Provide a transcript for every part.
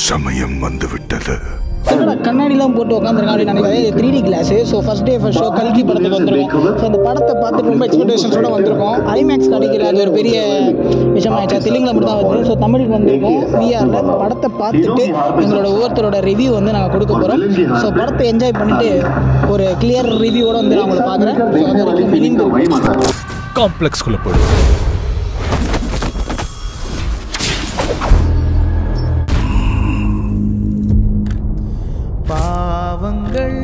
சமயம் வந்துவிட்டது என்னடா கண்ணாடிலாம் போட்டு உட்காந்துருக்கான் அப்படின்னு நினைக்காது three D class so first day first show கல்கி படத்துக்கு வந்திருக்கோம் ஸோ அந்த படத்தை பார்த்துட்டு ரொம்ப எக்ஸ்பெக்டேஷன்ஸோட வந்திருக்கோம் ஐமேக்ஸ் கிடைக்கல அது ஒரு பெரிய விஷயமாயிடுச்சா தெலுங்குல மட்டும் தான் வருது ஸோ தமிழுக்கு வந்திருக்கோம் விஆரில் படத்தை பார்த்துட்டு எங்களோட ஒவ்வொருத்தரோட ரிவ்யூ வந்து நாங்கள் கொடுக்க போகிறோம் ஸோ படத்தை என்ஜாய் பண்ணிட்டு ஒரு கிளியர் ரிவ்யூவோட வந்து நான் உங்களை பார்க்குறேன் ஸோ அது வரைக்கும் இணைந்து காம்ப்ளெக்ஸ்குள்ள போடு பாவங்கள்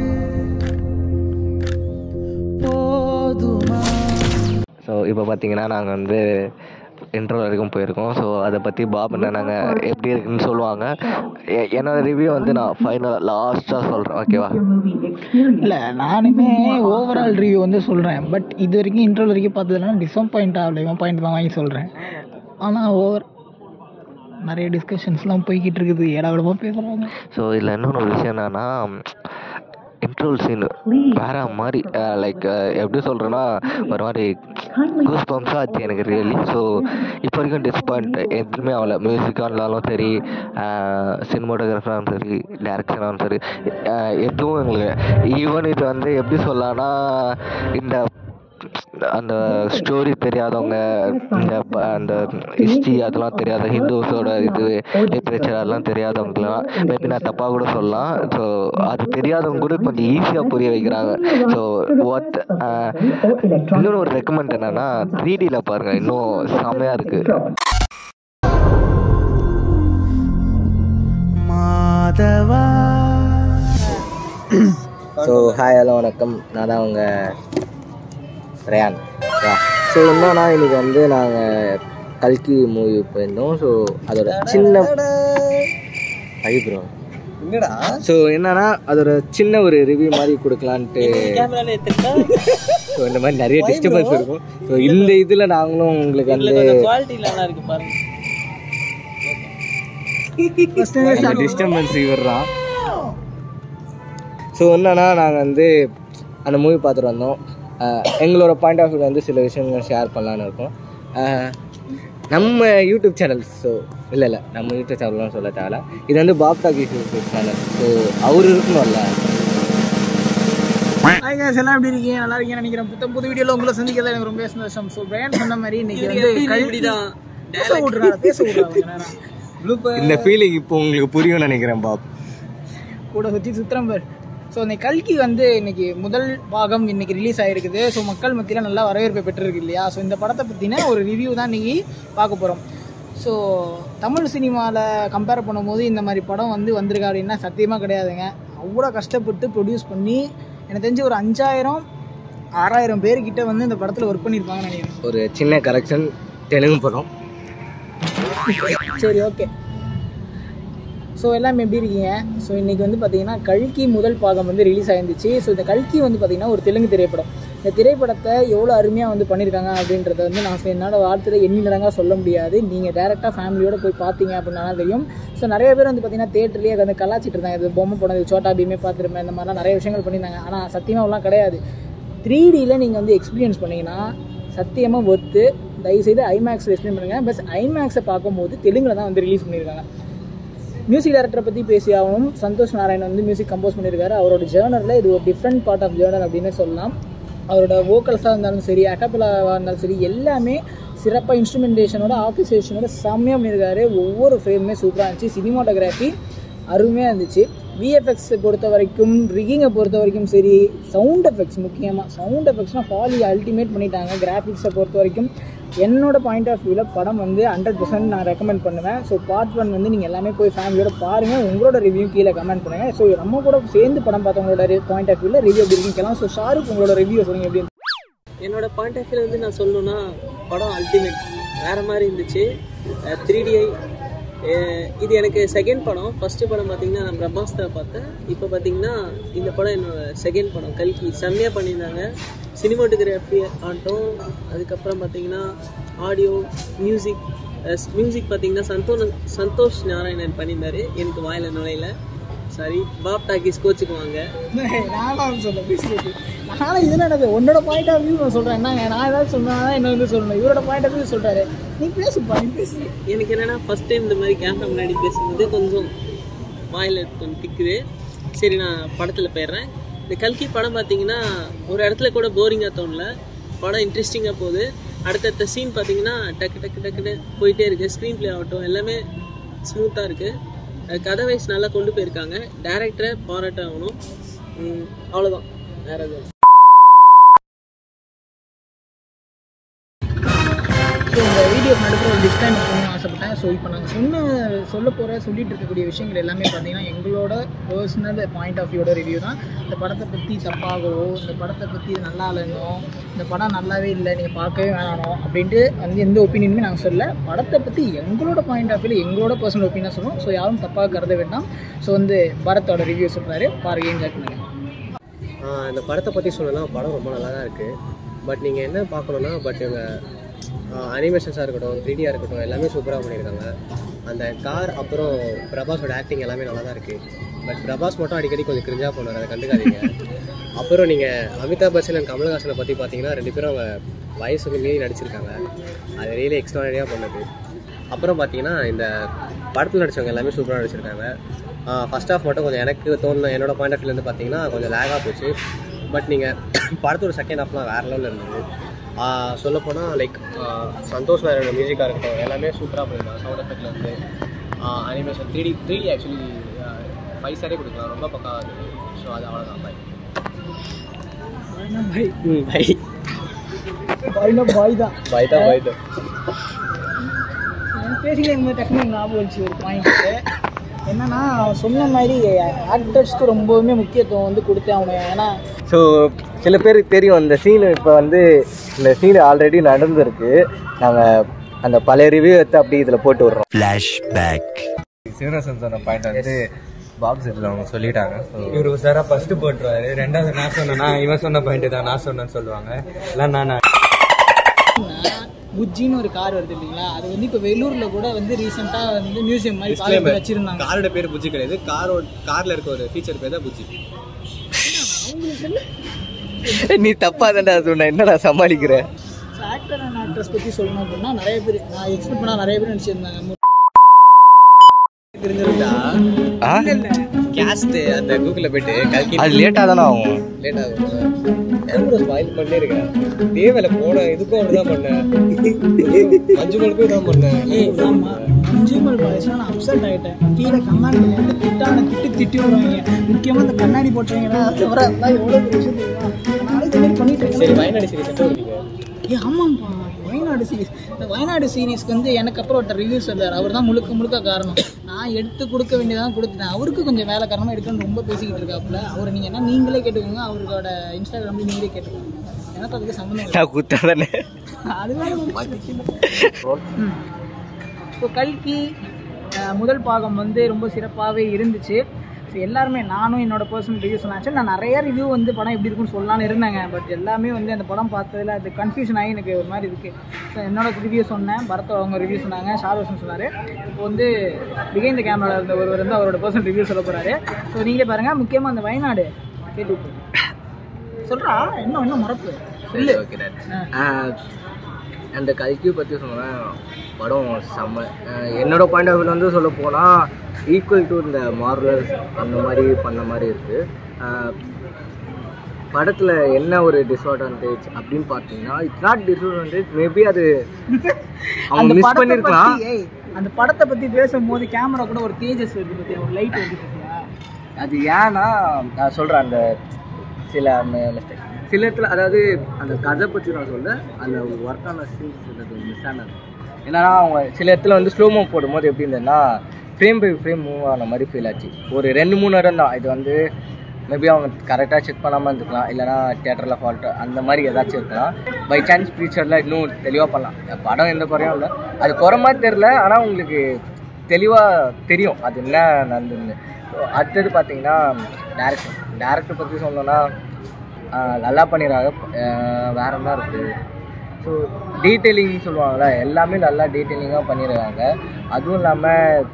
போதுமா ஸோ இப்போ பார்த்தீங்கன்னா நாங்கள் வந்து இன்ட்ரோ வரைக்கும் போயிருக்கோம் ஸோ அதை பற்றி பாப் என்ன நாங்கள் எப்படி இருக்குன்னு சொல்லுவாங்க எ- என்னோட ரிவ்யூ வந்து நான் ஃபைனல் லாஸ்ட்டாக சொல்கிறேன் ஓகேவா இல்லை நானுமே ஓவரால் ரிவ்யூ வந்து சொல்கிறேன் பட் இது வரைக்கும் இன்ட்ரோல் வரைக்கும் பார்த்ததுனால டிசப்பாயிண்ட் ஆகல இவன் பாயிண்ட் தான் வாங்கி சொல்கிறேன் ஆனால் ஓவர் நிறைய டிஸ்கஷன்ஸ்லாம் போய்கிட்டு இருக்குது ஏடாவிடமாக பேசுகிறாங்க ஸோ இதில் இன்னொன்று ஒரு விஷயம் என்னன்னா இன்ட்ரோல் சீன் வேற மாதிரி லைக் எப்படி சொல்கிறேன்னா ஒரு மாதிரி கூஸ் பம்ப்ஸாக ஆச்சு எனக்கு ரியலி ஸோ இப்போ வரைக்கும் டிஸ்பாயிண்ட் எதுவுமே ஆகல மியூசிக்காக இருந்தாலும் சரி சினிமாட்டோகிராஃபராகவும் சரி டேரக்ஷனாகவும் சரி அஹ் எதுவும் எங்களுக்கு ஈவன் இது வந்து எப்படி சொல்லலாம்னா இந்த அந்த ஸ்டோரி தெரியாதவங்க இந்த ப- அந்த ஹிஸ்ட்ரி அதெல்லாம் தெரியாத ஹிந்துஸோட இது லிட்ரேச்சர் அதெல்லாம் தெரியாதவங்கலாம் மேபி நான் தப்பாக கூட சொல்லலாம் ஸோ அது தெரியாதவங்க கூட கொஞ்சம் ஈஸியாக புரிய வைக்கிறாங்க ஸோ ஒத் இன்னொன்று ஒரு ரெக்கமெண்ட் என்னன்னா த்ரீ டியில் பாருங்கள் இன்னும் செமையாக இருக்குது மாதவா ஸோ ஹாய் ஹலோ வணக்கம் நான் தான் உங்கள் ரயான் ஸோ என்னன்னா இன்னைக்கு வந்து நாங்கள் கல்கி மூவி போயிருந்தோம் ஸோ அதோட சின்ன ஐ ப்ரோ என்னடா ஸோ என்னன்னா அதோட சின்ன ஒரு ரிவ்யூ மாதிரி கொடுக்கலான்ட்டு ஸோ இந்த மாதிரி நிறைய டிஸ்டர்பன்ஸ் இருக்கும் ஸோ இந்த இதில் நாங்களும் உங்களுக்கு வந்து டிஸ்டர்பன்ஸ் இவர்தான் ஸோ என்னன்னா நாங்கள் வந்து அந்த மூவி பார்த்துட்டு வந்தோம் அஹ் எங்களோட பாயிண்ட் ஆஃப் வியூ வந்து சில விஷயங்கள் ஷேர் பண்ணலான்னு இருக்கோம் அஹ் நம்ம யூடியூப் சேனல் ஸோ இல்லை இல்லை நம்ம யூடியூப் சேனல்லாம் சொல்ல தேவையில்ல இது வந்து Pop Talkies YouTube channel so அவர் இருக்கணும்ல ஹாய் guys எல்லாம் எப்படி இருக்கீங்க நல்லா இருக்கீங்கன்னு நினைக்கிறேன் புத்தம் புது வீடியோல உங்களை சந்திக்கிறதுல எனக்கு ரொம்ப சந்தோஷம் ஸோ பிரயான் சொன்ன மாதிரி இன்னைக்கு வந்து கல்வி பேச விட்றாங்க பேச விட்றாங்க இந்த ஃபீலிங் இப்போ உங்களுக்கு புரியும்னு நினைக்கிறேன் பாப் கூட சுற்றி சுத்திரம் பேர் ஸோ இந்த கல்கி வந்து இன்னைக்கு முதல் பாகம் இன்னைக்கு ரிலீஸ் ஆயிருக்குது ஸோ மக்கள் மத்தியில் நல்லா வரவேற்பை பெற்றிருக்கு இல்லையா ஸோ இந்த படத்தை பற்றின ஒரு ரிவ்யூ தான் இன்னைக்கு பார்க்க போகிறோம் ஸோ தமிழ் சினிமாவில் கம்பேர் பண்ணும்போது இந்த மாதிரி படம் வந்து வந்திருக்கா அப்படின்னா சத்தியமாக கிடையாதுங்க அவ்வளோ கஷ்டப்பட்டு ப்ரொடியூஸ் பண்ணி எனக்கு தெரிஞ்சு ஒரு அஞ்சாயிரம் ஆறாயிரம் பேர்கிட்ட வந்து இந்த படத்தில் ஒர்க் பண்ணியிருப்பாங்கன்னு நினைக்கிறேன் ஒரு சின்ன கரெக்ஷன் தெலுங்கு படம் சரி ஓகே ஸோ எல்லாம் எப்படி இருக்கீங்க ஸோ இன்றைக்கி வந்து பார்த்தீங்கன்னா கல்கி முதல் பாகம் வந்து ரிலீஸ் ஆயிருந்துச்சு ஸோ இந்த கல்கி வந்து பார்த்தீங்கன்னா ஒரு தெலுங்கு திரைப்படம் இந்த திரைப்படத்தை எவ்வளோ அருமையாக வந்து பண்ணியிருக்காங்க அப்படின்றத வந்து நான் என்னோட வார்த்தையில் எண்ணி நடங்காக சொல்ல முடியாது நீங்கள் டேரெக்டாக ஃபேமிலியோட போய் பார்த்தீங்க அப்படின்னா தெரியும் ஸோ நிறைய பேர் வந்து பார்த்தீங்கன்னா தேட்டர்லேயே வந்து கலாச்சிட்டு இருந்தாங்க இது பொம்மை படம் இது சோட்டா பீமே பார்த்துருப்பேன் இந்த மாதிரிலாம் நிறைய விஷயங்கள் பண்ணியிருந்தாங்க ஆனால் சத்தியமாகலாம் கிடையாது த்ரீ டியில் நீங்கள் வந்து எக்ஸ்பீரியன்ஸ் பண்ணீங்கன்னா சத்தியமாக ஒர்த்து தயவுசெய்து ஐமேக்ஸில் எக்ஸ்பிளைன் பண்ணுங்கள் பஸ் ஐமேக்ஸை பார்க்கும்போது தெலுங்கில் தான் வந்து ரிலீஸ் பண்ணியிருக்காங்க மியூசிக் டைரக்டரை பற்றி பேசி ஆகணும் சந்தோஷ் நாராயண் வந்து மியூசிக் கம்போஸ் பண்ணியிருக்காரு அவரோட ஜேர்னரில் இது ஒரு டிஃப்ரெண்ட் பார்ட் ஆஃப் ஜேர்னர் அப்படின்னு சொல்லலாம் அவரோட வோக்கல்ஸாக இருந்தாலும் சரி அகப்பலாவாக இருந்தாலும் சரி எல்லாமே சிறப்பாக இன்ஸ்ட்ருமெண்டேஷனோட ஆர்கனைசேஷனோட செம்மையாக பண்ணியிருக்காரு ஒவ்வொரு ஃப்ரேமுமே சூப்பராக இருந்துச்சு சினிமாட்டோகிராஃபி அருமையாக இருந்துச்சு விஎஃப்எக்ஸ் பொறுத்த வரைக்கும் ரிகிங்கை பொறுத்த வரைக்கும் சரி சவுண்ட் எஃபெக்ட்ஸ் முக்கியமாக சவுண்ட் எஃபெக்ட்ஸ்னால் ஃபாலி அல்டிமேட் பண்ணிட்டாங்க கிராஃபிக்ஸை பொறுத்த வரைக்கும் என்னோட பாயிண்ட் ஆஃப் வியூவில் படம் வந்து ஹண்ட்ரட் பர்சன்ட் நான் ரெக்கமெண்ட் பண்ணுவேன் ஸோ பார்ட் ஒன் வந்து நீங்கள் எல்லாமே போய் ஃபேமிலியோட பாருங்கள் உங்களோட ரிவ்யூ கீழே கமெண்ட் பண்ணுங்கள் ஸோ நம்ம கூட சேர்ந்து படம் பார்த்தவங்களோட பாயிண்ட் ஆஃப் வியூவில் ரிவ்யூ எப்படி இருக்குன்னு ஸோ ஷாருக் உங்களோட ரிவ்யூ சொல்லுங்கள் எப்படி இருந்துச்சு? என்னோட பாயிண்ட் ஆஃப் வியூ வந்து நான் சொல்லணும்னா படம் அல்டிமேட் வேற மாதிரி இருந்துச்சு த்ரீ டிஐ இது எனக்கு செகண்ட் படம் ஃபர்ஸ்ட் படம் பார்த்தீங்கன்னா நான் பிரம்மாஸ்திரா பார்த்தேன் இப்போ பார்த்தீங்கன்னா இந்த படம் என்னோட செகண்ட் படம் கல்கி செம்மையாக பண்ணியிருந்தாங்க சினிமாட்டோகிராஃபி ஆகட்டும் அதுக்கப்புறம் பார்த்தீங்கன்னா ஆடியோ மியூசிக் மியூசிக் பார்த்தீங்கன்னா சந்தோஷ் சந்தோஷ் நாராயணன் பண்ணியிருந்தாரு எனக்கு வாயில நுழையில சாரி பாப் டாக்கிஸ் கோச்சுக்குவாங்க நானும் சொல்ல பேசிட்டு நானும் இதில் எனக்கு உன்னோட பாயிண்ட் ஆஃப் வியூ நான் சொல்கிறேன் என்னங்க நான் ஏதாவது சொன்னா என்ன வந்து சொல்லணும் இவரோட பாயிண்ட் ஆஃப் வியூ சொல்கிறாரு நீ பேசுப்பா நீ பேசு எனக்கு என்னன்னா ஃபர்ஸ்ட் டைம் இந்த மாதிரி கேமரா முன்னாடி பேசும்போது கொஞ்சம் வாயில் கொஞ்சம் திக்குது சரி நான் படத்தில் போயிடுறேன் இந்த கல்கி படம் பார்த்தீங்கன்னா ஒரு இடத்துல கூட போரிங்காக தோணல படம் இன்ட்ரெஸ்டிங்காக போகுது அடுத்தடுத்த சீன் பார்த்தீங்கன்னா டக்கு டக்கு டக்குன்னு போயிட்டே இருக்குது ஸ்க்ரீன் ப்ளே ஆகட்டும் எல்லாமே ஸ்மூத்தாக இருக்குது கதை வைஸ் நல்லா கொண்டு போயிருக்காங்க டேரக்டரை பாராட்ட ஆகணும் உம், அவ்வளவுதான் வேற எதுவும் ஸோ இந்த வீடியோ நடுப்புற ஒரு டிஸ்கிளைமர் பண்ணணும்னு ஆசைப்பட்டேன் ஸோ இப்போ நாங்கள் சொன்ன சொல்ல போகிற சொல்லிட்டு இருக்கக்கூடிய விஷயங்கள் எல்லாமே பார்த்தீங்கன்னா எங்களோட பர்சனல் பாயிண்ட் ஆஃப் வியூட ரிவ்யூ தான் இந்த படத்தை பற்றி தப்பாகவோ இந்த படத்தை பற்றி இது நல்லா இல்லைனோ இந்த படம் நல்லாவே இல்லை நீங்கள் பார்க்கவே வேணாம் அப்படின்ட்டு வந்து எந்த ஒப்பீனியனுமே நாங்கள் சொல்ல படத்தை பற்றி எங்களோட பாயிண்ட் ஆஃப் வியூவில் எங்களோட பர்சனல் ஒப்பீனியன் சொல்லுவோம் ஸோ யாரும் தப்பாக கருத வேண்டாம் ஸோ வந்து பரத்தோட ரிவ்யூ சொல்கிறாரு பாருங்க என்ஜாய் பண்ணுங்க ஆஹ் இந்த படத்தை பற்றி சொல்லணும்னா படம் ரொம்ப நல்லா தான் இருக்குது பட் நீங்கள் என்ன பார்க்கணுன்னா பட் இவங்க அனிமேஷன்ஸாக இருக்கட்டும் த்ரீடியாக இருக்கட்டும் எல்லாமே சூப்பராக பண்ணியிருக்காங்க அந்த கார் அப்புறம் பிரபாஸோட ஆக்டிங் எல்லாமே நல்லா தான் இருக்குது பட் பிரபாஸ் மட்டும் அடிக்கடி கொஞ்சம் கிரிஞ்சாக போனார் அதை கண்டுக்காதீங்க அப்புறம் நீங்கள் அமிதாப் பச்சன் அண்ட் கமல்ஹாசனை பற்றி பார்த்தீங்கன்னா ரெண்டு பேரும் அவங்க வயசுக்கு மீறி நடிச்சிருக்காங்க அது ரியலி எக்ஸ்ட்ரானரியாக பண்ணது அப்புறம் பார்த்தீங்கன்னா இந்த படத்தில் நடிச்சவங்க எல்லாமே சூப்பராக நடிச்சிருக்காங்க ஃபர்ஸ்ட் ஹாஃப் மட்டும் கொஞ்சம் எனக்கு தோணுன என்னோட பாயிண்ட் ஆஃப் வியூலேருந்து பார்த்தீங்கன்னா கொஞ்சம் லேகாக போச்சு பட் நீங்கள் படத்தோட செகண்ட் ஹாஃப்லாம் வேறு லெவலில் இருந்தது சொல்லப்போனால் லைக் சந்தோஷ் வேற மியூசிக்காக இருக்கட்டும் எல்லாமே சூப்பராக பண்ணிருக்காங்க சவுண்ட் எஃபெக்ட்லேருந்து animation three D three D actually five ஸ்டாரே கொடுக்கலாம் ரொம்ப பக்காவாக இருக்குது ஸோ அது அவ்வளோதான் பாய் பாய் ம் பை பாய்னா பாய் தான் பாய் தான் பாய் தான் பேசிக்கல இந்த டக்குனு எனக்கு ஞாபகம் வந்துச்சு ஒரு பாயிண்ட்டு என்னன்னா அவன் சொன்ன மாதிரி ஆக்டர்ஸ்க்கு ரொம்பவுமே முக்கியத்துவம் வந்து கொடுத்தே அவனு ஏன்னா ஸோ சில பேருக்கு தெரியும் இந்த சீன் இப்போ வந்து இந்த சீன் ஆல்ரெடி நடந்திருக்கு நாங்கள் அந்த பழைய ரிவ்யூ எடுத்து அப்படி இதில் போட்டு விட்றோம் சீனிவாசன் சொன்ன பாயிண்ட் வந்து பாக்ஸ் இதில் அவங்க சொல்லிட்டாங்க ஸோ இவர் சாரா ஃபர்ஸ்ட் போட்டுருவாரு ரெண்டாவது நான் சொன்னேன்னா இவன் சொன்ன பாயிண்ட் தான் நான் சொன்னேன்னு சொல்லுவாங்க இல்லை நான் புஜ்ஜின்னு ஒரு கார் வருது இல்லைங்களா அது வந்து இப்போ வெள்ளூர்ல கூட வந்து ரீசெண்டாக வந்து மியூசியம் மாதிரி பார்க்க வச்சிருந்தாங்க காரோட பேர் புஜ்ஜி கிடையாது காரோட கார்ல இருக்க ஒரு ஃபீச்சர் பேர் தான் புஜ்ஜி நீ தப்பா தான்டா சொன்ன என்னடா சமாளிக்கிற ஆக்டர் அண்ட் ஆக்ட்ரஸ் பற்றி சொல்லணும் அப்படின்னா நிறைய பேர் நான் எக்ஸ்பெக்ட் பண்ணால் நிறைய பேர் நினச்சிருந்தாங்க தெரிஞ்சிருந்தா ஆ கேஸ்ட் அந்த கூகுளில் போயிட்டு கல்கி அது லேட்டாக தானே ஆகும் லேட் ஆகும் எவ்வளோ ஸ்பாயில் பண்ணே இருக்கேன் தேவையில்ல போன இதுக்கும் அப்படிதான் பண்ணேன் மஞ்சுமலுக்கும் இதான் பண்ணேன் ஏய் ஆமாம் கன்சியூமர் பாய்ஸ்னால் நான் அப்செட் ஆகிட்டேன் கீழே கண்ணாடி வந்து திட்டான திட்டு திட்டி விடுவாங்க முக்கியமாக இந்த கண்ணாடி போட்டுறீங்களா தவிர அதெல்லாம் எவ்வளோ பெரிய விஷயம் தெரியுமா நாளைக்கு இந்த மாதிரி பண்ணிட்டு இருக்கேன் சரி வயநாடு சீரிஸ் எந்த வருவீங்க ஏ ஆமாம்ப்பா வயநாடு சீரிஸ் இந்த வயநாடு சீரிஸ்க்கு வந்து எனக்கு அப்புறம் ஒருத்தர் ரிவ்யூ சொல்றாரு அவர் தான் முழுக்க முழுக்க காரணம் நான் எடுத்து கொடுக்க வேண்டியதான் கொடுத்துட்டேன் அவருக்கு கொஞ்சம் வேலை காரணமாக எடுக்கணும்னு ரொம்ப பேசிக்கிட்டு இருக்காப்புல அவர் நீங்கள் என்ன நீங்களே கேட்டுக்கோங்க அவரோட இன்ஸ்டாகிராம்ல நீங்களே கேட்டுக்கோங்க எனக்கு அதுக்கு சம்மந்தம் இல்லை நான் குத்தா தானே அதுதான் ஸோ கல்கி அஹ், முதல் பாகம் வந்து ரொம்ப சிறப்பாகவே இருந்துச்சு ஸோ எல்லாருமே நானும் என்னோட பர்சனல் ரிவ்யூ சொன்னேன் Actually, நான் நிறைய ரிவ்யூ வந்து படம் எப்படி இருக்குன்னு சொல்லலாம்னு இருந்தேங்க பட் எல்லாமே வந்து அந்த படம் பார்த்ததுல அது கன்ஃபியூஷன் ஆகி எனக்கு ஒரு மாதிரி இருக்குது ஸோ என்னோட ரிவ்யூ சொன்னேன் பரத் அவங்க ரிவ்யூ சொன்னாங்க ஷாரோசன் சொன்னார் இப்போ வந்து பிகைன் த கேமரா இருந்த ஒருவர் வந்து அவரோட பர்சனல் ரிவ்யூ சொல்ல போகிறாரு ஸோ நீங்களே பாருங்கள் முக்கியமாக அந்த வயநாடு கேட்டு சொல்கிறா இன்னும் இன்னும் மறப்பு இல்லை அந்த கல்கியை பற்றி சொன்னா படம் செம்ம அஹ் என்னோட பாயிண்ட் ஆஃப் வியூ வந்து சொல்ல போனால் ஈக்குவல் டு இந்த மார்வலர்ஸ் அந்த மாதிரி பண்ண மாதிரி இருக்குது படத்தில் என்ன ஒரு டிஸ்அட்வான்டேஜ் அப்படின்னு பார்த்தீங்கன்னா இட்ஸ் நாட் டிஸ்அட்வான்டேஜ் மேபி அது அவங்க அந்த மிஸ் படத்தை பண்ணியிருக்கலாம் பத்தி, ஏய், அந்த படத்தை பத்தி பேசும்போது கேமரா கூட ஒரு தேஜஸ் வருது பத்தியா ஒரு லைட் வருது பத்தியா அது ஏன்னா நான் சொல்கிறேன் அந்த சில அந்த சில இடத்துல அதாவது அந்த கதை பற்றி நான் சொல்ல அந்த ஒர்க்கான சீன்ஸ் மிஸ் ஆனது என்னன்னா அவங்க சில இடத்துல வந்து ஸ்லோமோ போடும்போது எப்படி இருந்ததுன்னா ஃப்ரேம் பை ஃப்ரேம் மூவ் ஆன மாதிரி ஃபீல் ஆச்சு ஒரு ரெண்டு மூணு இடம் தான் இது வந்து மேபி அவங்க கரெக்டாக செக் பண்ணாமல் இருந்துக்கலாம் இல்லைனா தேட்டரில் ஃபால்ட்டு அந்த மாதிரி ஏதாச்சும் இருக்கலாம் பை சான்ஸ் ஃபியூச்சரில் இன்னும் தெளிவாக பண்ணலாம் படம் எந்த குறையும் இல்லை அது குறை மாதிரி தெரில ஆனால் உங்களுக்கு தெளிவாக தெரியும் அது என்ன நடந்துன்னு ஸோ அடுத்தது பார்த்தீங்கன்னா டேரக்டர் டேரக்டர் பற்றி சொல்லணும்னா ஆஹ் நல்லா பண்ணிடுறாங்க ஆஹ் வேற என்ன இருக்குது ஸோ டீட்டெயிலிங் சொல்லுவாங்கள்ல எல்லாமே நல்லா டீட்டெயிலிங்காக பண்ணிடுறாங்க அதுவும் இல்லாமல்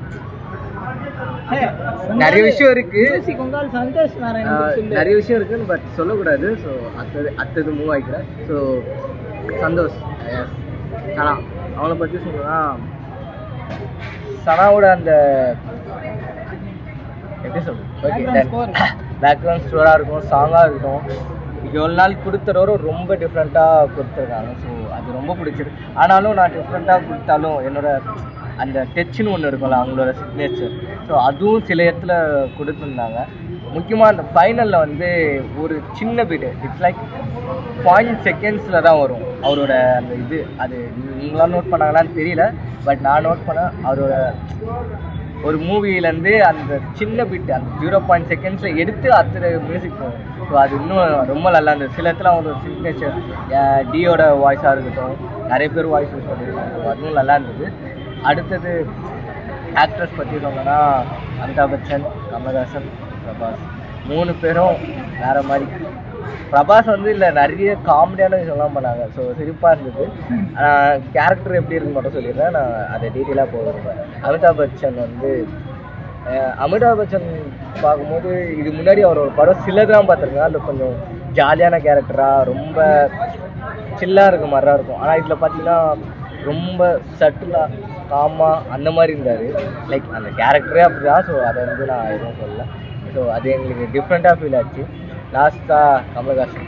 நிறைய விஷயம் இருக்குது மியூசிக் உங்கால் சந்தோஷ் நாராயணன் ஆஹ் சொல்லு நிறைய விஷயம் இருக்குன்னு பட் சொல்லக்கூடாது ஸோ அடுத்தது அடுத்தது மூவ் ஆகிக்கிறேன் ஸோ சந்தோஷ் yes. சனா அவனை பற்றி சொல்லணும்னா சனாவோட அந்த எப்படி சொல்றது Background score. ஓகே பேக்ரவுண்ட் ஸ்டோராக இருக்கும் சாங்காக இருக்கட்டும் இவ்வளோ நாள் கொடுத்துறவரும் ரொம்ப டிஃப்ரெண்ட்டாக கொடுத்துருக்காங்க ஸோ அது ரொம்ப பிடிச்சிருக்கு ஆனாலும் நான் டிஃப்ரெண்ட்டாக கொடுத்தாலும் என்னோட அந்த டச்சுன்னு ஒன்று இருக்கும்ல அவங்களோட சிக்னேச்சர் ஸோ அதுவும் சில இடத்துல கொடுத்துருந்தாங்க முக்கியமாக அந்த ஃபைனலில் வந்து ஒரு சின்ன பிட் இட்ஸ் லைக் பாயிண்ட் செகண்ட்ஸில் தான் வரும் அவரோட அந்த இது அது நீங்களாம் நோட் பண்ணாங்களான்னு தெரியல பட் நான் நோட் பண்ணேன் அவரோட ஒரு மூவிலேருந்து அந்த சின்ன பிட் அந்த ஜீரோ பாயிண்ட் செகண்ட்ஸில் எடுத்து அடுத்த மியூசிக் போகும் ஸோ அது இன்னும் ரொம்ப நல்லா இருந்தது சில இடத்துல அவரோட சிக்னேச்சர் டியோட வாய்ஸாக இருக்கட்டும் நிறைய பேர் வாய்ஸ் யூஸ் பண்ணியிருக்காங்க ஸோ அதுவும் நல்லா இருந்தது அடுத்தது ஆக்ட்ரஸ் பற்றி சொல்லணும்னா அமிதாப் பச்சன் கமல்ஹாசன் பிரபாஸ் மூணு பேரும் வேற மாதிரி பிரபாஸ் வந்து இல்லை நிறைய காமெடியான விஷயம்லாம் பண்ணாங்க ஸோ சிரிப்பாக இருந்தது கேரக்டர் எப்படி இருக்குன்னு மட்டும் சொல்லிடுறேன் நான் அதை டீட்டெயிலாக போகிறேன் அமிதாப் பச்சன் வந்து அஹ், அமிதாப் பச்சன் பார்க்கும்போது இது முன்னாடி அவரோட படம் சிலதான் பார்த்துருக்கேன் அதில் கொஞ்சம் ஜாலியான கேரக்டராக ரொம்ப சில்லாக இருக்க மாதிரி தான் இருக்கும் ஆனால் இதில் பார்த்தீங்கன்னா ரொம்ப சட்டிலாக காமாக அந்த மாதிரி இருந்தார் லைக் அந்த கேரக்டரே அப்படி தான் ஸோ அதை வந்து நான் எதுவும் சொல்லல ஸோ அது எங்களுக்கு டிஃப்ரெண்ட்டாக ஃபீல் ஆச்சு லாஸ்ட்டாக கமல்ஹாசன்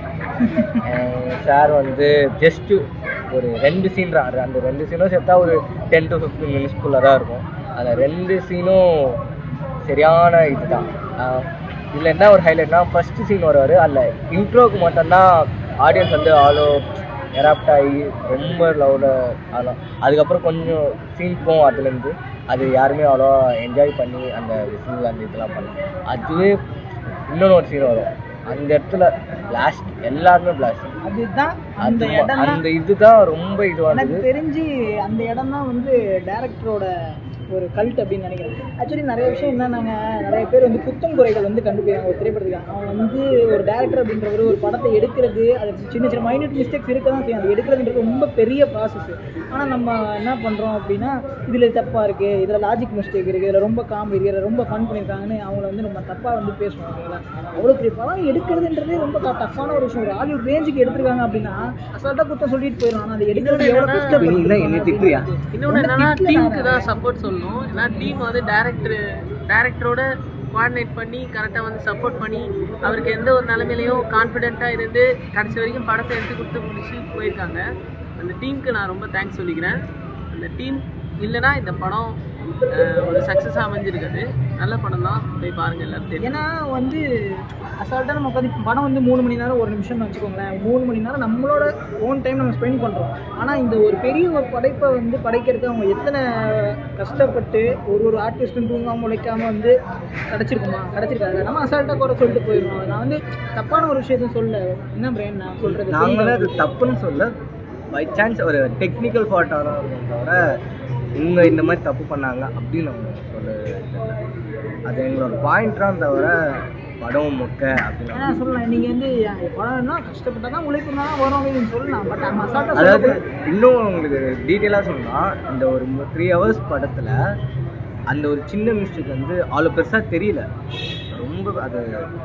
சார் வந்து ஜஸ்ட்டு ஒரு ரெண்டு சீன் தான் அந்த ரெண்டு சீனும் சேர்த்தா ஒரு டென் டு ஃபிஃப்டீன் மினிட்ஸ்க்குள்ளே தான் இருக்கும் அந்த ரெண்டு சீனும் சரியான இதுதான் இதில் என்ன ஒரு ஹைலைட்னா ஃபஸ்ட்டு சீன் வருவார் அதில் இன்ட்ரோக்கு மட்டும்தான் ஆடியன்ஸ் வந்து ஆளோ எராப்ட் ஆகி ரொம்ப லவுட ஆளும் அதுக்கப்புறம் கொஞ்சம் சீன் போகும் அதுலேருந்து அது யாருமே அவ்வளோ என்ஜாய் பண்ணி அந்த விசில் அந்த இதெல்லாம் பண்ணல அதுவே இன்னொன்று ஒரு சீன் வரும் அந்த இடத்துல பிளாஸ்ட் எல்லாருமே பிளாஸ்ட் அதுதான் அந்த அது இடம் அந்த இதுதான் ரொம்ப இதுவாக எனக்கு இருந்தது தெரிஞ்சு அந்த இடம் தான் வந்து டேரக்டரோட ஒரு கல்ட் அப்படின்னு நினைக்கிறேன் ஆக்சுவலி நிறைய விஷயம் என்னன்னாங்க நிறைய பேர் வந்து குத்தம் குறைகள் வந்து கண்டுபிடிக்கிறாங்க ஒரு திரைப்படத்துக்கு அவன் வந்து ஒரு டேரக்டர் அப்படின்றவர் ஒரு படத்தை எடுக்கிறது அது சின்ன சின்ன மைனூட் மிஸ்டேக்ஸ் இருக்க தான் செய்யும் அது எடுக்கிறதுன்றது ரொம்ப பெரிய ப்ராசஸ் ஆனால் நம்ம என்ன பண்ணுறோம் அப்படின்னா இதில் தப்பாக இருக்குது இதில் லாஜிக் மிஸ்டேக் இருக்குது இதில் ரொம்ப காமெடி இருக்குது இதில் ரொம்ப ஃபன் பண்ணியிருக்காங்கன்னு அவங்கள வந்து நம்ம தப்பாக வந்து பேசுவோம் ஓகேங்களா அவ்வளோ பெரிய படம் எடுக்கிறதுன்றதே ரொம்ப டஃப்பான ஒரு விஷயம் ஒரு ஹாலிவுட் ரேஞ்சுக்கு எடுத்திருக்காங்க அப்படின்னா அசால்ட்டாக குத்தம் சொல்லிட்டு போயிடும் ஆனால் அது எடுக்கிறது எவ்வளோ இப்ப நீ தான் என்னை திட்டுறியா இன்னொன்று என்னன்னா டீமுக்கு தான் சப்போர்ட் சொல்லணும் ஏன்னா டீம் வந்து டேரக்டர் டேரக்டரோட கோஆர்டினேட் பண்ணி கரெக்டாக வந்து சப்போர்ட் பண்ணி அவருக்கு எந்த ஒரு நிலைமையிலையும் கான்ஃபிடென்ட்டாக இருந்து கடைசி வரைக்கும் படத்தை எடுத்து கொடுத்து முடிச்சு போயிருக்காங்க அந்த டீமுக்கு நான் ரொம்ப தேங்க்ஸ் சொல்லிக்கிறேன் அந்த டீம் இல்லைன்னா இந்த படம் அஹ், ஒரு சக்ஸஸாக அமைஞ்சிருக்காது நல்ல படம் தான் போய் பாருங்கள் எல்லாரும் தெரியும் ஏன்னா வந்து அசால்ட்டாக நம்ம உட்காந்து படம் வந்து மூணு மணி நேரம் ஒரு நிமிஷம்னு வச்சுக்கோங்களேன் மூணு மணி நேரம் நம்மளோட ஓன் டைம் நம்ம ஸ்பெண்ட் பண்ணுறோம் ஆனால் இந்த ஒரு பெரிய ஒரு படைப்பை வந்து படைக்கிறதுக்கு அவங்க எத்தனை கஷ்டப்பட்டு ஒரு ஒரு ஆர்டிஸ்ட்டும் தூங்காமல் உழைக்காமல் வந்து கிடச்சிருக்குமா கிடச்சிருக்காங்க நம்ம அசால்ட்டாக குறை சொல்லிட்டு போயிடணும் நான் வந்து தப்பான ஒரு விஷயத்தையும் சொல்ல என்ன பிரைன் நான் சொல்கிறது நாங்களே அது தப்புன்னு சொல்ல பை சான்ஸ் ஒரு டெக்னிக்கல் ஃபால்ட்டாக தான் இருக்கும் தவிர இவங்க இந்த மாதிரி தப்பு பண்ணாங்க அப்படின்னு நம்ம சொல்ல அது எங்களோட பாயிண்ட் தான் தவிர படம் மொக்க அப்படின்னு ஏன்னா சொல்லலாம் நீங்கள் வந்து படம்னா கஷ்டப்பட்டால் தான் உழைப்புனா தான் வரும் அப்படின்னு சொல்லலாம் பட் நம்ம அசால்ட்டாக அதாவது சொல்லக்கூடாது இன்னும் உங்களுக்கு டீட்டெயிலாக சொன்னால் இந்த ஒரு த்ரீ ஹவர்ஸ் படத்தில் அந்த ஒரு சின்ன மிஸ்டேக் வந்து அவ்வளோ பெருசாக தெரியல ரொம்ப அது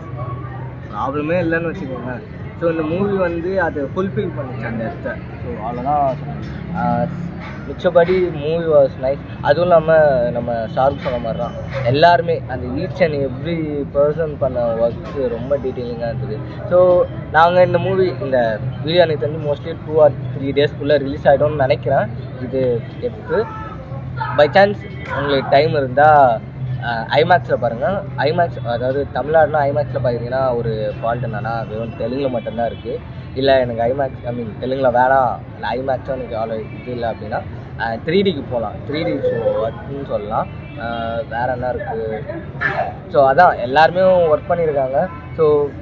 ப்ராப்ளமே இல்லைன்னு வச்சுக்கோங்க ஸோ இந்த மூவி வந்து அதை ஃபுல்ஃபில் பண்ணுச்சு அந்த இடத்த ஸோ அவ்வளோதான் மிச்சபடி மூவி வாஸ் நைஸ் அதுவும் இல்லாமல் நம்ம ஷாருக் சொன்ன மாதிரி தான் எல்லாருமே அந்த ஈச் அண்ட் எவ்ரி பர்சன் பண்ண ஒர்க்ஸ் ரொம்ப டீட்டெயிலிங்காக இருந்தது ஸோ நாங்கள் இந்த மூவி இந்த வீடியோ எனக்கு தெரிஞ்சு மோஸ்ட்லி டூ ஆர் த்ரீ டேஸ்க்குள்ளே ரிலீஸ் ஆகிடும்னு நினைக்கிறேன் இது எப்போ பை சான்ஸ் உங்களுக்கு டைம் இருந்தால் ஐமேக்ஸில் பாருங்கள் ஐமேக்ஸ் அதாவது தமிழ்நாடுனா ஐமேக்ஸில் பார்த்தீங்கன்னா ஒரு ஃபால்ட் என்னன்னா வெறும் தெலுங்கில் மட்டும்தான் இருக்குது இல்லை எனக்கு ஐமேக்ஸ் ஐ மீன் தெலுங்கில் வேணாம் இல்லை ஐமேக்ஸும் எனக்கு அவ்வளோ இது இல்லை அப்படின்னா த்ரீ டிக்கு போகலாம் த்ரீ டி ஷோ ஒர்க்னு சொல்லலாம் அஹ் வேற என்ன இருக்குது ஸோ அதான் எல்லாருமே ஒர்க் பண்ணியிருக்காங்க ஸோ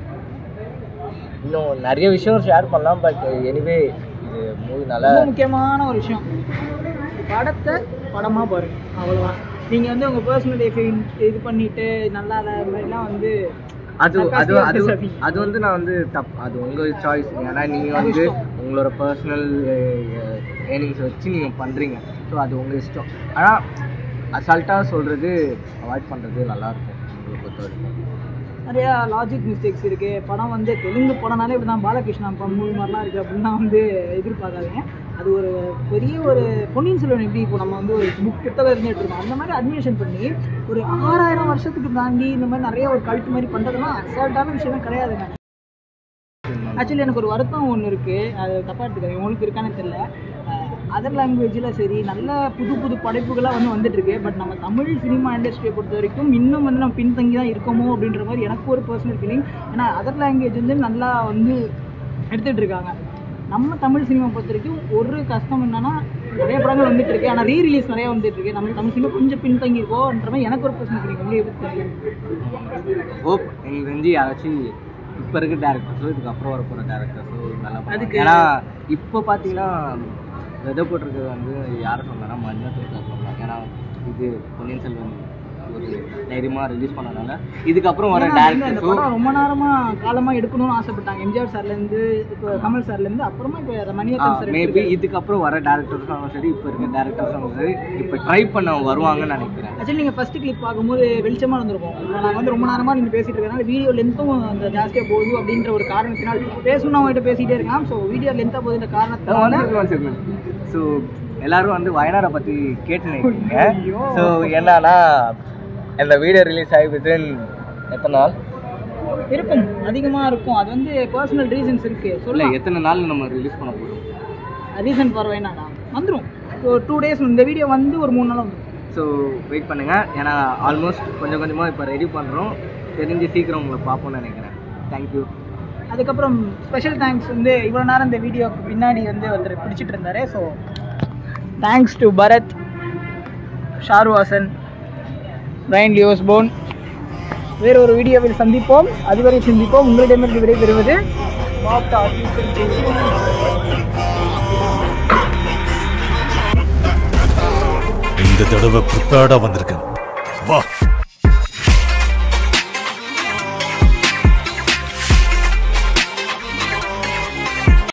இன்னும் நிறைய விஷயம் ஷேர் பண்ணலாம் பட் எனிவே இது மூவி நல்லா ரொம்ப முக்கியமான ஒரு விஷயம் படத்தை படமாக பாருங்க அவ்வளோதான் நீங்கள் வந்து உங்கள் பர்சனல் லைஃப் இது பண்ணிட்டு நல்லா இல்லை அது மாதிரிலாம் வந்து அது அது sarcastic-ஆ அது பேசாதீங்க. அது வந்து நான் வந்து தப் அது உங்கள் சாய்ஸ் ஏன்னா நீங்கள் வந்து உங்களோட பர்சனல் ஏர்னிங்ஸ் வச்சு நீங்கள் பண்ணுறீங்க ஸோ அது உங்கள் இஷ்டம் ஆனால் அசால்ட்டாக சொல்கிறது அவாய்ட் பண்ணுறது நல்லாயிருக்கும் உங்களை பொறுத்த வரைக்கும் நிறையா லாஜிக் மிஸ்டேக்ஸ் இருக்குது படம் வந்து தெலுங்கு படம்னாலே இப்படி தான் பாலகிருஷ்ணா படம் மூவி மாதிரிலாம் இருக்குது அப்படின்னு தான் வந்து எதிர்பார்க்காதீங்க அது ஒரு பெரிய ஒரு பொன்னியின் செல்வன் எப்படி இப்போ நம்ம வந்து ஒரு புக் புத்தகம் இருந்துட்டு இருக்கோம் அந்த மாதிரி அட்மிஷன் பண்ணி ஒரு ஆறாயிரம் வருஷத்துக்கு தாண்டி இந்த மாதிரி நிறைய ஒரு கல்ட்டு மாதிரி பண்ணுறதுலாம் அசால்ட்டான விஷயமே கிடையாதுங்க ஆக்சுவலி எனக்கு ஒரு வருத்தம் ஒன்று இருக்குது அது தப்பாக எடுத்துக்காது உங்களுக்கு இருக்கான்னு தெரியல அதர் லாங்குவேஜில் சரி நல்ல புது புது படைப்புகளாக வந்து வந்துட்டு இருக்கு பட் நம்ம தமிழ் சினிமா இண்டஸ்ட்ரியை பொறுத்த வரைக்கும் இன்னும் வந்து நம்ம பின்தங்கி தான் இருக்கோமோ அப்படின்ற மாதிரி எனக்கு ஒரு பர்சனல் ஃபீலிங் ஏன்னா அதர் லாங்குவேஜ் வந்து நல்லா வந்து எடுத்துகிட்டு இருக்காங்க நம்ம தமிழ் சினிமா பொறுத்த வரைக்கும் ஒரு கஷ்டம் என்னன்னா நிறைய படங்கள் வந்துட்டு இருக்கு ஆனால் ரீ ரிலீஸ் நிறைய வந்துட்டு இருக்கு நம்ம தமிழ் சினிமா கொஞ்சம் பின்தங்கி இருக்கோன்ற மாதிரி எனக்கு ஒரு பர்சனல் ஃபீலிங் உங்களுக்கு எப்படி தெரியும் ஹோப் எனக்கு தெரிஞ்சு யாராச்சும் இப்போ இருக்க டேரக்டர்ஸோ இதுக்கப்புறம் வர போகிற டேரக்டர்ஸோ நல்லா அதுக்கு- அதுக்கு ஏன்னா இப்போ பார்த்தீங்கன்னா விதை போட்டிருக்கிறது வந்து யாரை சொன்னாங்கன்னா மஞ்சள் தோட்டா சொன்னாங்க ஏன்னா இது பொன்னியின் செல்வன் ஒரு தைரியமாக ரிலீஸ் பண்ணனால இதுக்கப்புறம் வர ஏன்னா வந்து அந்த டேரக்டர்ஸோ படம் ரொம்ப நேரமா காலமா எடுக்கணும்னு ஆசைப்பட்டாங்க எம்ஜிஆர் சார்ல இருந்து இப்போ கமல் சார்ல இருந்து அப்புறமா இப்போ மணிரத்னம் சார் மேபி எடுத்திருக்காரு. இதுக்கப்புறம் வர டேரக்டர்ஸும் சரி இப்போ இருக்க டேரக்டர்ஸும் சரி இப்போ ட்ரை பண்ண வருவாங்கன்னு நினைக்கிறேன் ஆக்சுவலி நீங்கள் ஃபர்ஸ்ட் கிளிப் பார்க்கும்போது வெளிச்சமாக இருந்திருக்கும் இப்போ நாங்கள் வந்து ரொம்ப நேரமாக நீங்கள் பேசிட்டு இருக்கனால வீடியோ லென்த்தும் அந்த ஜாஸ்தியாக போகுது அப்படின்ற ஒரு காரணத்தினால் பேசணும் அவங்ககிட்ட பேசிகிட்டே இருக்கலாம் ஸோ வீடியோ லென்த்தாக போகுதுன்ற காரணத்தினால ஸோ எல்லாரும் வந்து வயநாடை பற்றி கேட்டு நிற்கிறீங்க ஸோ என்னன்னா இந்த வீடியோ ரிலீஸ் ஆகி வித்தின் எத்தனை நாள் இருக்கும் அதிகமாக இருக்கும் அது வந்து பர்சனல் ரீசன்ஸ் இருக்கு இல்லை சொல்ல எத்தனை நாள் நம்ம ரிலீஸ் பண்ண போகிறோம் ரீசன் ஃபார் வேணாடா வந்துடும் ஒரு டூ டேஸ் இந்த வீடியோ வந்து ஒரு மூணு நாள் வந்துடும் ஸோ வெயிட் பண்ணுங்கள் ஏன்னா ஆல்மோஸ்ட் கொஞ்சம் கொஞ்சமாக இப்போ ரெடி பண்ணுறோம் தெரிஞ்சு சீக்கிரம் உங்களை பார்ப்போம்னு நினைக்கிறேன் தேங்க்யூ அதுக்கப்புறம் ஸ்பெஷல் தேங்க்ஸ் வந்து இவ்வளோ நேரம் இந்த வீடியோக்கு பின்னாடி வந்து ஒருத்தர் பிடிச்சிட்டு இருந்தாரு ஸோ தேங்க்ஸ் டு பரத் ஷாருவாசன் பிரைன் லியோஸ் போன் வேறு ஒரு வீடியோவில் சந்திப்போம் அதுவரை சிந்திப்போம் உங்களிடமிருந்து விடைபெறுவது பாப்டா இந்த தடவை புத்தாடா வந்திருக்கேன் வா